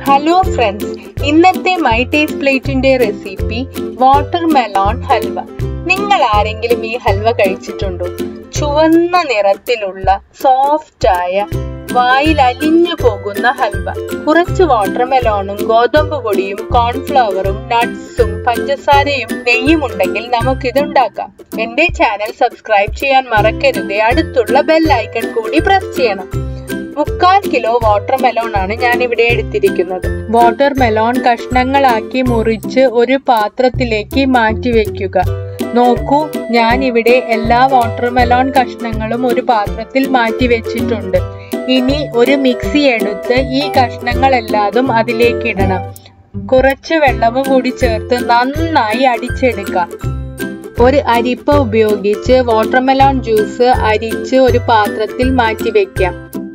hello friends ഇന്നത്തെ my taste പ്ലേറ്റിന്റെ recipe watermelon halwa നിങ്ങൾ ആരെങ്കിലും ഈ ഹൽവ കഴിച്ചിട്ടുണ്ടോ ചുവന്ന നിറത്തിലുള്ള സോഫ്റ്റ് ആയ വായിൽ അലിഞ്ഞു പോകുന്ന ഹൽവ കുറച്ച് വാട്ടർ മെലോണും ഗോതമ്പ് പൊടിയും കോൺഫ്ലവറും നട്ട്സും പഞ്ചസാരയും നെയ്യും ഉണ്ടെങ്കിൽ നമുക്കിത് ഉണ്ടാക്കാം എന്റെ ചാനൽ സബ്സ്ക്രൈബ് ചെയ്യാൻ മറക്കരുതേ അടുത്തുള്ള ബെൽ ഐക്കൺ കൂടി പ്രസ് ചെയ്യണം മുക്കാൽ കിലോ വാട്ടർ മെലോൺ ആണ് ഞാൻ ഇവിടെ എടുത്തിരിക്കുന്നത് വാട്ടർ മെലോൺ കഷ്ണങ്ങളാക്കി മുറിച്ച് ഒരു പാത്രത്തിലേക്ക് മാറ്റി വെക്കുക നോക്കൂ ഞാൻ ഇവിടെ എല്ലാ വാട്ടർ മെലോൺ കഷ്ണങ്ങളും ഒരു പാത്രത്തിൽ മാറ്റി വെച്ചിട്ടുണ്ട് ഇനി ഒരു മിക്സി എടുത്ത് ഈ കഷ്ണങ്ങളെല്ലാതും അതിലേക്ക് ഇടണം കുറച്ച് വെള്ളവും കൂടി ചേർത്ത് നന്നായി അടിച്ചെടുക്കാം ഒരു അരിപ്പ ഉപയോഗിച്ച് വാട്ടർമെലോൺ ജ്യൂസ് അരിച്ച് ഒരു പാത്രത്തിൽ മാറ്റി വെക്കാം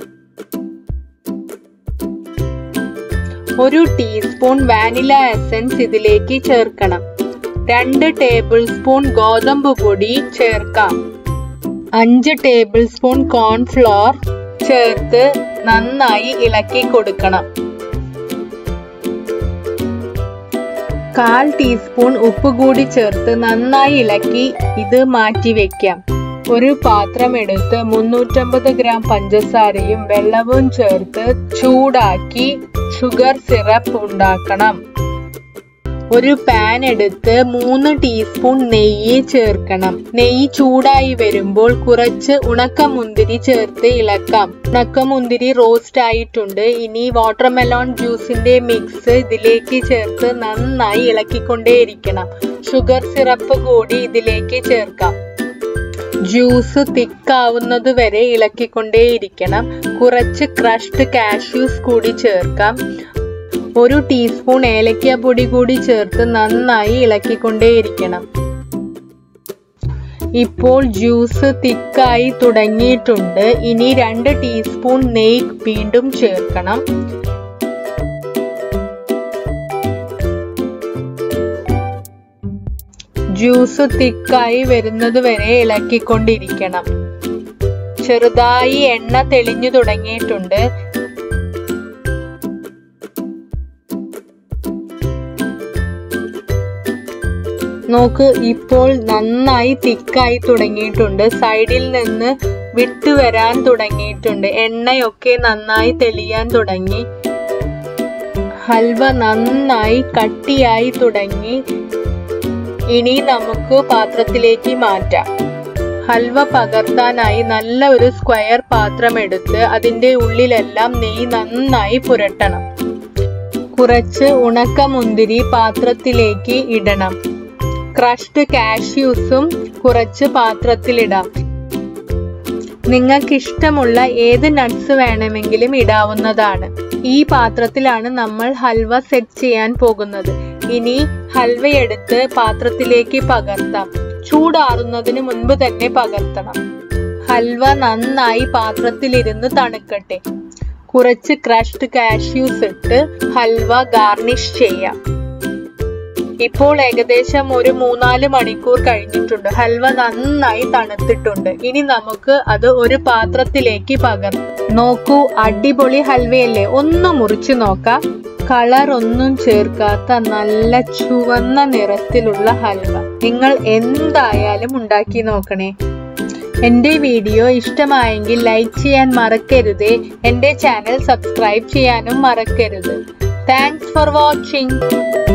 ഒരു ടീസ്പൂൺ വാനില എസൻസ് ഇതിലേക്ക് ചേർക്കണം രണ്ട് ടേബിൾ സ്പൂൺ ഗോതമ്പ് പൊടി ചേർക്കാം അഞ്ച് ടേബിൾ സ്പൂൺ കോൺഫ്ലോർ ചേർത്ത് നന്നായി ഇളക്കി കൊടുക്കണം കാൽ ടീസ്പൂൺ ഉപ്പ് കൂടി ചേർത്ത് നന്നായി ഇളക്കി ഇത് മാറ്റി വെക്കാം ഒരു പാത്രം എടുത്ത് മുന്നൂറ്റമ്പത് ഗ്രാം പഞ്ചസാരയും വെള്ളവും ചേർത്ത് ചൂടാക്കി ഷുഗർ സിറപ്പ് ഉണ്ടാക്കണം ഒരു പാൻ എടുത്ത് മൂന്ന് ടീസ്പൂൺ നെയ്യ് ചേർക്കണം നെയ്യ് ചൂടായി വരുമ്പോൾ കുറച്ച് ഉണക്കമുന്തിരി ചേർത്ത് ഇളക്കാം ഉണക്കമുന്തിരി റോസ്റ്റ് ആയിട്ടുണ്ട് ഇനി വാട്ടർമെലോൺ ജ്യൂസിന്റെ മിക്സ് ഇതിലേക്ക് ചേർത്ത് നന്നായി ഇളക്കിക്കൊണ്ടേയിരിക്കണം ഷുഗർ സിറപ്പ് കൂടി ഇതിലേക്ക് ചേർക്കാം ജ്യൂസ് തിക്കാവുന്നത് വരെ ഇളക്കിക്കൊണ്ടേയിരിക്കണം കുറച്ച് ക്രഷ്ഡ് കാഷ്യൂസ് കൂടി ചേർക്കാം ഒരു ടീസ്പൂൺ ഏലക്ക പൊടി കൂടി ചേർത്ത് നന്നായി ഇളക്കിക്കൊണ്ടേയിരിക്കണം ഇപ്പോൾ ജ്യൂസ് തിക്കായി തുടങ്ങിയിട്ടുണ്ട് ഇനി രണ്ട് ടീസ്പൂൺ നെയ്യ് വീണ്ടും ചേർക്കണം ജ്യൂസ് തിക്കായി വരുന്നത് വരെ ഇളക്കിക്കൊണ്ടിരിക്കണം ചെറുതായി എണ്ണ തെളിഞ്ഞു തുടങ്ങിയിട്ടുണ്ട് നോക്ക് ഇപ്പോൾ നന്നായി തിക്കായി തുടങ്ങിയിട്ടുണ്ട് സൈഡിൽ നിന്ന് വിട്ടുവരാൻ തുടങ്ങിയിട്ടുണ്ട് എണ്ണയൊക്കെ നന്നായി തെളിയാൻ തുടങ്ങി ഹൽവ നന്നായി കട്ടിയായി തുടങ്ങി ഇനി നമുക്ക് പാത്രത്തിലേക്ക് മാറ്റാം ഹൽവ പകർത്താനായി നല്ല ഒരു സ്ക്വയർ പാത്രം എടുത്ത് അതിന്റെ ഉള്ളിലെല്ലാം നെയ്യ് നന്നായി പുരട്ടണം കുറച്ച് ഉണക്കമുന്തിരി പാത്രത്തിലേക്ക് ഇടണം ക്രഷ്ഡ് കാഷ്യൂസും കുറച്ച് പാത്രത്തിലിടാം നിങ്ങൾക്ക് ഇഷ്ടമുള്ള ഏത് നട്ട്സ് വേണമെങ്കിലും ഇടാവുന്നതാണ് ഈ പാത്രത്തിലാണ് നമ്മൾ ഹൽവ സെറ്റ് ചെയ്യാൻ പോകുന്നത് ഇനി ഹൽവയെടുത്ത് പാത്രത്തിലേക്ക് പകർത്താം ചൂടാറുന്നതിന് മുൻപ് തന്നെ പകർത്തണം ഹൽവ നന്നായി പാത്രത്തിലിരുന്ന് തണുക്കട്ടെ കുറച്ച് ക്രഷ്ഡ് കാഷ്യൂസ് ഇട്ട് ഹൽവ ഗാർണിഷ് ചെയ്യാം ഇപ്പോൾ ഏകദേശം ഒരു മൂന്നാല് മണിക്കൂർ കഴിഞ്ഞിട്ടുണ്ട് ഹൽവ നന്നായി തണുത്തിട്ടുണ്ട് ഇനി നമുക്ക് അത് ഒരു പാത്രത്തിലേക്ക് പകർത്താം നോക്കൂ അടിപൊളി ഹൽവയല്ലേ ഒന്ന് മുറിച്ചു നോക്കാം കളർ ഒന്നും ചേർക്കാത്ത നല്ല ചുവന്ന നിറത്തിലുള്ള ഹൽവ നിങ്ങൾ എന്തായാലും ഉണ്ടാക്കി നോക്കണേ എൻ്റെ വീഡിയോ ഇഷ്ടമായെങ്കിൽ ലൈക്ക് ചെയ്യാൻ മറക്കരുതേ എൻ്റെ ചാനൽ സബ്സ്ക്രൈബ് ചെയ്യാനും മറക്കരുത് താങ്ക്സ് ഫോർ വാച്ചിങ്